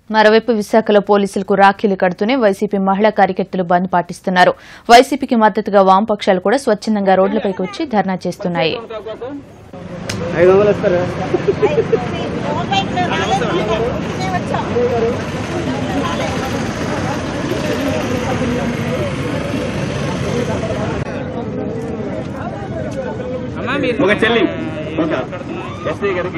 మరోవైపు విశాఖలో పోలీసులకు రాఖీలు కడుతూనే వైసీపీ మహిళా కార్యకర్తలు బంద్ పాటిస్తున్నారు వైసీపీకి మద్దతుగా వామపక్షాలు కూడా స్వచ్ఛందంగా రోడ్లపైకి వచ్చి ధర్నా చేస్తున్నాయి ఐదు వందలు ఇస్తారా ఒక చెల్లి ఎస్ఐ గారికి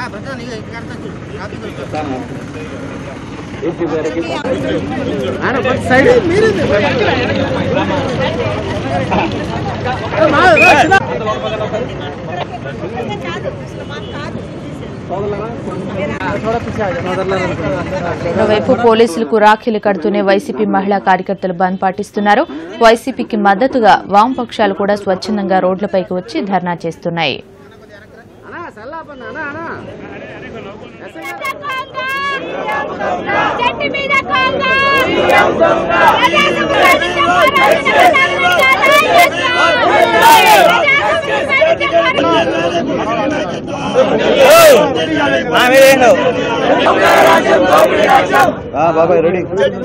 సైడ్ మరోవైపు పోలీసులకు రాఖీలు కడుతూనే వైసీపీ మహిళా కార్యకర్తలు బంద్ పాటిస్తున్నారు వైసీపీకి మద్దతుగా వామపక్షాలు కూడా స్వచ్ఛందంగా రోడ్లపైకి వచ్చి ధర్నా చేస్తున్నాయి చెట్టు మీద కొంగ బాబాయ్ రెడీ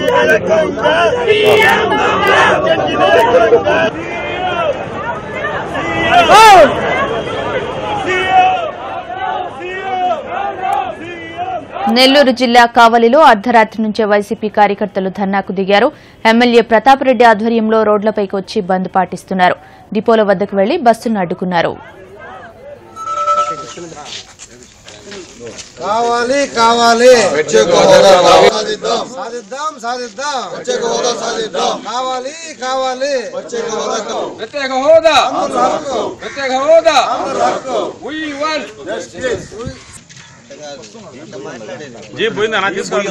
నెల్లూరు జిల్లా కావలిలో అర్ధరాత్రి నుంచే వైసీపీ కార్యకర్తలు ధర్నాకు దిగారు ఎమ్మెల్యే ప్రతాప్ రెడ్డి ఆధ్వర్యంలో రోడ్లపైకి వచ్చి బంద్ పాటిస్తున్నారు డిపోల వద్దకు వెళ్లి బస్సును అడ్డుకున్నారు కావాలి కావాలి సాధిద్దాం సాధిద్దాం కావాలి కావాలి ప్రత్యేక హోదా ప్రత్యేక హోదా We want జీ పోయింది అన్న తీసుకోండి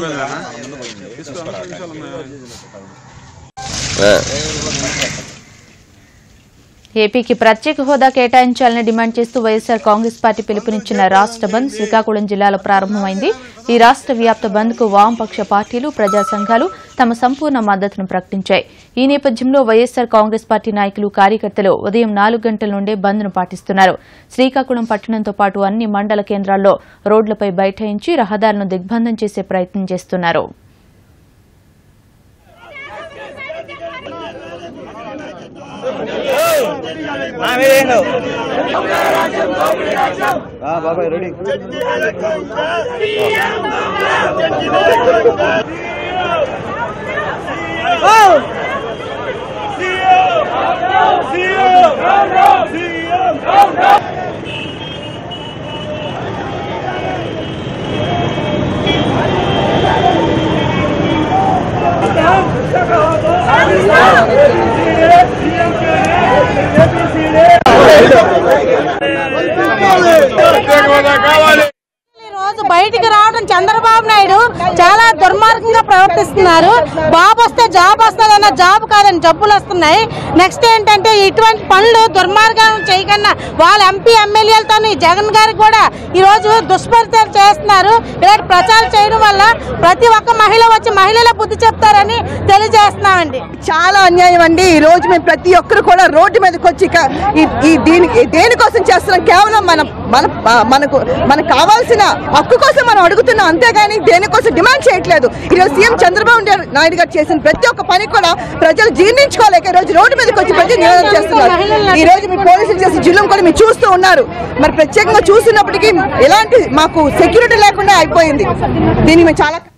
ఏపీకి ప్రత్యేక హోదా కేటాయించాలని డిమాండ్ చేస్తూ వైఎస్సార్ కాంగ్రెస్ పార్టీ పిలుపునిచ్చిన రాష్ట బంద్ శ్రీకాకుళం జిల్లాలో ప్రారంభమైంది ఈ రాష్ట వ్యాప్త బంద్ కు వామపక్ష పార్టీలు ప్రజా సంఘాలు తమ సంపూర్ణ మద్దతును ప్రకటించాయి ఈ నేపథ్యంలో వైఎస్సార్ కాంగ్రెస్ పార్టీ నాయకులు కార్యకర్తలు ఉదయం నాలుగు గంటల నుండే బంద్ను పాటిస్తున్నారు శ్రీకాకుళం పట్టణంతో పాటు అన్ని మండల కేంద్రాల్లో రోడ్లపై బైఠాయించి రహదారులను దిగ్బంధం చేసే ప్రయత్నం చేస్తున్నారు బాబాయ్ రెడీ ఈ రోజు బయటికి రావడం చంద్రబాబు నాయుడు చాలా దుర్మార్గంగా ప్రవర్తిస్తున్నారు బాబు వస్తే జాబ్ వస్తుంది అన్న జాబ్ కాదని జబ్బులు వస్తున్నాయి నెక్స్ట్ ఏంటంటే ఇటువంటి పనులు దుర్మార్గం చేయకన్నా వాళ్ళ ఎంపీ ఎమ్మెల్యేలతో జగన్ గారికి కూడా ఈ రోజు దుష్పరిచయం చేస్తున్నారు ఇలాంటి ప్రచారం చేయడం వల్ల ప్రతి ఒక్క మహిళ వచ్చి మహిళల బుద్ధి చెప్తారని తెలియజేస్తున్నామండి చాలా అన్యాయం అండి ఈ రోజు మేము ప్రతి ఒక్కరు కూడా రోడ్డు మీదకి వచ్చి ఇక ఈ- ఈ దీనికి దేనికోసం చేస్తున్నాం కేవలం మన మన మనకు మనకు కావాల్సిన హక్కు కోసం మనం అడుగుతున్నాం అంతేగాని దేనికోసం డిమాండ్ చేయట్లేదు ఈరోజు సీఎం చంద్రబాబు నాయుడు గారు చేసిన ప్రతి ఒక్క పని కూడా ప్రజలు జీర్ణించుకోలేక ఈ రోజు రోడ్డు మీదకి వచ్చి ప్రజలు నినాదం చేస్తున్నారు ఈ రోజు మీ పోలీసులు చేసే జిల్లం కూడా మీరు చూస్తూ ఉన్నారు మరి ప్రత్యేకంగా చూస్తున్నప్పటికీ ఎలాంటి మాకు సెక్యూరిటీ లేకుండా అయిపోయింది దీనికి మేము చాలా